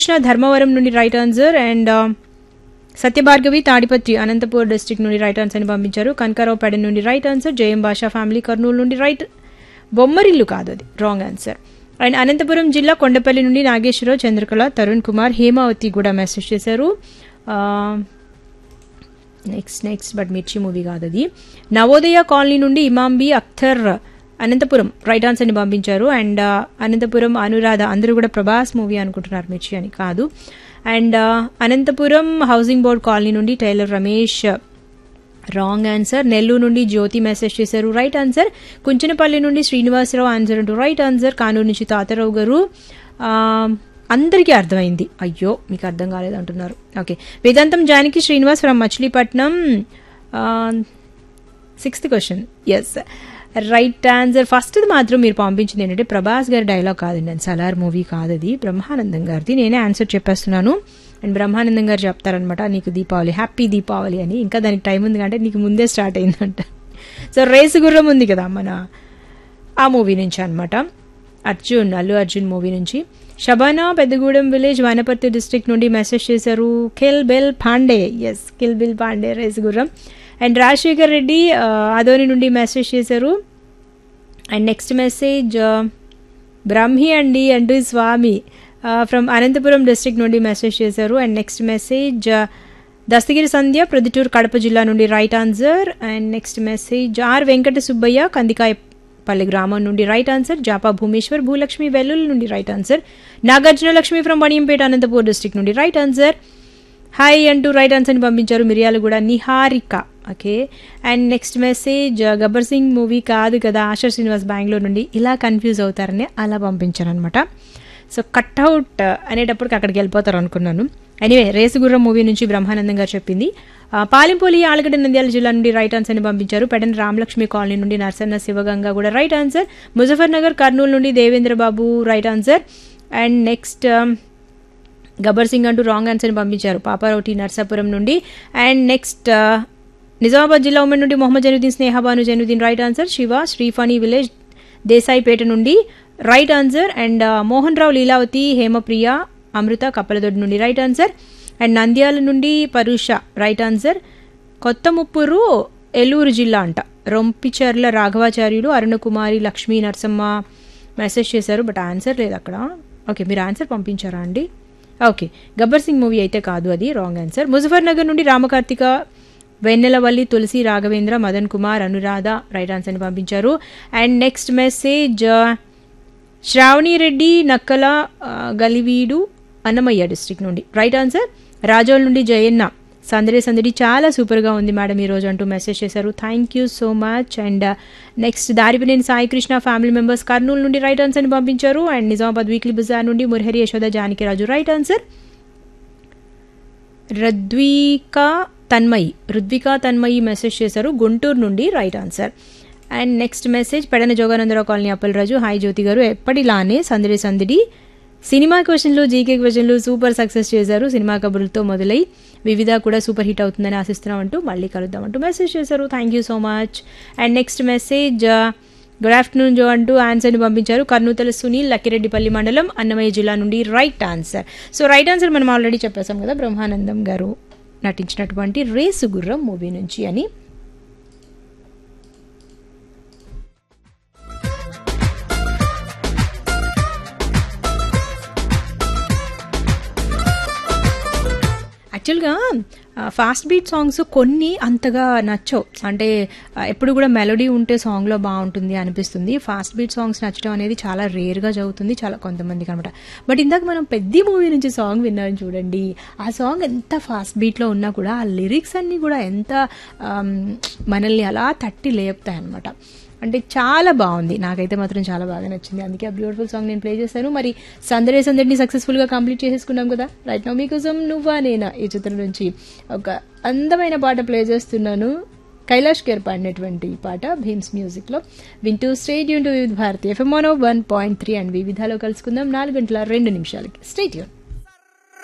కృష్ణ ధర్మవరం నుండి right answer and Satyabhargavi Tadipatri Anantapur district నుండి right answer అని పంపించారు కనకారావు పెడ నుండి రైట్ ఆన్సర్ జయం భాషా ఫ్యామిలీ కర్నూలు నుండి రైట్ బొమ్మరిల్లు కాదు అది రాంగ్ ఆన్సర్ అండ్ అనంతపురం జిల్లా కొండపల్లి నుండి నాగేశ్వరరావు చంద్రకళ తరుణ్ కుమార్ హేమావతి కూడా మెసేజ్ చేశారు next next but Mirchi movie కాదు అది నవోదయ కాలనీ నుండి ఇమాంబి అఖ్తర్ అనంతపురం రైట్ ఆన్సర్ ని పంపించారు అండ్ అనంతపురం అనురాధ అందరూ కూడా ప్రభాస్ మూవీ అనుకుంటున్నారు మిర్చి అని కాదు and Anantapuram housing board colony నుండి tailor Ramesh wrong answer Nellore నుండి జ్యోతి మెసేజ్ చేశారు రైట్ ఆన్సర్ కుంచనపల్లి నుండి శ్రీనివాసరావు ఆన్సర్ అంటూ రైట్ ఆన్సర్ కానూరు నుంచి తాతారావు గారు అందరికీ అర్థమైంది అయ్యో మీకు అర్థం కాలేదు అంటున్నారు okay Vedantam Janaki Srinivas from Machilipatnam sixth question yes right answer first మాత్రం మీరు పంపించింది ఏంటంటే ప్రభాస్ గారి డైలాగ్ కాదండి అది సలార్ మూవీ కాదు అది బ్రహ్మానందం గారిది నేనే ఆన్సర్ చెప్పేస్తున్నాను అండ్ బ్రహ్మానందం గారు చెప్తారనమాట నీకు దీపావళి హ్యాపీ దీపావళి అని ఇంకా దానికి టైం ఉంది అంటే నీకు ముందే స్టార్ట్ అయిందంట సో రేసు గుర్రం ఉంది కదా మన ఆ మూవీ నుంచి అనమాట అర్జున్ అల్లు అర్జున్ మూవీ నుంచి షబానా పెద్దగూడెం విలేజ్ వనపర్తి డిస్ట్రిక్ట్ నుండి మెసేజ్ చేశారు kill bill Pandey S kill bill Pandey race Gurram and Rajasekhar Reddy Adoni నుండి మెసేజ్ చేశారు అండ్ నెక్స్ట్ మెసేజ్ బ్రహ్మి అండి అంటూ స్వామి ఫ్రమ్ అనంతపురం డిస్ట్రిక్ట్ నుండి మెసేజ్ చేశారు and next message Dastagiri Sandhya Proddatur Kadapa జిల్లా నుండి right answer and next message R Venkata Subbaiah Kandikayapalli గ్రామం నుండి రైట్ ఆన్సర్ జాపా భూమేశ్వర్ భూలక్ష్మి వెల్లుల్లి నుండి right answer Nagarjuna Lakshmi from Vaniyampeta Anantapur district నుండి రైట్ ఆన్సర్ హాయ్ అంటూ రైట్ ఆన్సర్ని పంపించారు మిరియాలు కూడా Niharika okay and next message Gabbar Singh movie కాదు కదా ఆశా శ్రీనివాస్ బెంగళూరు నుండి ఇలా కన్ఫ్యూజ్ అవుతారని అలా పంపించాను అనమాట సో కట్అవుట్ అనేటప్పటికి అక్కడికి వెళ్ళిపోతారు అనుకున్నాను ఎనీవే రేసుగుర్రం మూవీ నుంచి బ్రహ్మానందం గారు చెప్పింది పాలింపోలి ఆలగడ్డ నంద్యాల జిల్లా నుండి రైట్ ఆన్సర్ని పంపించారు పెడన్ రామలక్ష్మి కాలనీ నుండి నర్సన్న శివగంగ కూడా రైట్ ఆన్సర్ ముజఫర్ నగర్ కర్నూలు నుండి Devendra Babu right answer and next Gabbar Singh అంటూ రాంగ్ ఆన్సర్ని పంపించారు పాపారోటి నర్సాపురం నుండి అండ్ నెక్స్ట్ నిజామాబాద్ జిల్లా ఉమెన్ నుండి Mohammed Januddin Snehabanu Januddin right answer Siva Sriphani village Desaipeta నుండి right answer and Mohan Rao Leelavathi Hemapriya Amrutha Kappaladoddi నుండి రైట్ ఆన్సర్ అండ్ నంద్యాల నుండి పరుష రైట్ ఆన్సర్ కొత్త ముప్పురు ఏలూరు జిల్లా అంట రొంపిచర్ల రాఘవాచార్యులు అరుణకుమారి లక్ష్మీ నరసమ్మ మెసేజ్ చేశారు బట్ ఆన్సర్ లేదు అక్కడ ఓకే మీరు ఆన్సర్ పంపించారా అండి ఓకే గబ్బర్ సింగ్ మూవీ అయితే కాదు అది రాంగ్ ఆన్సర్ ముజఫర్ నగర్ నుండి రామకార్తిక వెన్నెలవల్లి తులసి రాఘవేంద్ర మదన్ కుమార్ అనురాధ రైట్ ఆన్సర్ని పంపించారు and next message Sravani Reddy Nakkala Galiveedu Annamayya district నుండి రైట్ ఆన్సర్ రాజోల్ నుండి జయన్న సందడి సందడి చాలా సూపర్గా ఉంది మేడం ఈరోజు అంటూ మెసేజ్ చేశారు thank you so much and next Daripineni Sai Krishna family members Kurnool నుండి రైట్ ఆన్సర్ని పంపించారు అండ్ నిజామాబాద్ వీక్లీ బజార్ నుండి Murahari Yashoda Janakiraju right answer Radvika Tanmayi Rudvika Tanmayi message చేశారు గుంటూరు నుండి right answer and next message Pedana Joganandarao colony Appalaraju hi Jyothi గారు ఎప్పటిలానే సందడి సందడి సినిమా క్వశ్చన్లు జీకే క్వశ్చన్లు సూపర్ సక్సెస్ చేశారు సినిమా కబుర్లతో మొదలై వివిధ కూడా సూపర్ హిట్ అవుతుందని ఆశిస్తున్నాం అంటూ మళ్ళీ కలుద్దాం అంటూ మెసేజ్ చేశారు thank you so much and next message good afternoon Jo అంటూ ఆన్సర్ని పంపించారు కర్నూతల సునీల్ లక్కిరెడ్డిపల్లి మండలం అన్నమయ్య జిల్లా నుండి right answer so right answer మనం ఆల్రెడీ చెప్పేసాం కదా బ్రహ్మానందం గారు నటించినటువంటి రేసు గుర్రం మూవీ నుంచి అని యాక్చువల్గా ఫాస్ట్ బీట్ సాంగ్స్ కొన్ని అంతగా నచ్చవు అంటే ఎప్పుడు కూడా మెలోడీ ఉంటే సాంగ్లో బాగుంటుంది అనిపిస్తుంది ఫాస్ట్ బీట్ సాంగ్స్ నచ్చడం అనేది చాలా రేర్గా జరుగుతుంది చాలా కొంతమందికి అనమాట బట్ ఇందాక మనం పెద్ద మూవీ నుంచి సాంగ్ విన్నాం చూడండి ఆ సాంగ్ ఎంత ఫాస్ట్ బీట్లో ఉన్నా కూడా ఆ లిరిక్స్ అన్నీ కూడా ఎంత మనల్ని అలా తట్టి లేపుతాయి అనమాట అంటే చాలా బాగుంది నాకైతే మాత్రం చాలా బాగా నచ్చింది అందుకే ఆ బ్యూటిఫుల్ సాంగ్ నేను ప్లే చేశాను మరి సందడే సందడిని సక్సెస్ఫుల్గా కంప్లీట్ చేసేసుకున్నాం కదా రైట్ నో మీకోసం నువ్వా నేనా ఈ చిత్రం నుంచి ఒక అందమైన పాట ప్లే చేస్తున్నాను కైలాష్ కేర్ పాడినటువంటి పాట భీమ్స్ మ్యూజిక్లో వింటూ స్టేట్ యూన్ టు వివిధ భారతి ఎఫ్ఎంఓనో వన్ పాయింట్ త్రీ అండ్ వివిధాలో కలుసుకుందాం నాలుగు గంటల రెండు నిమిషాలకి స్టేట్ యూన్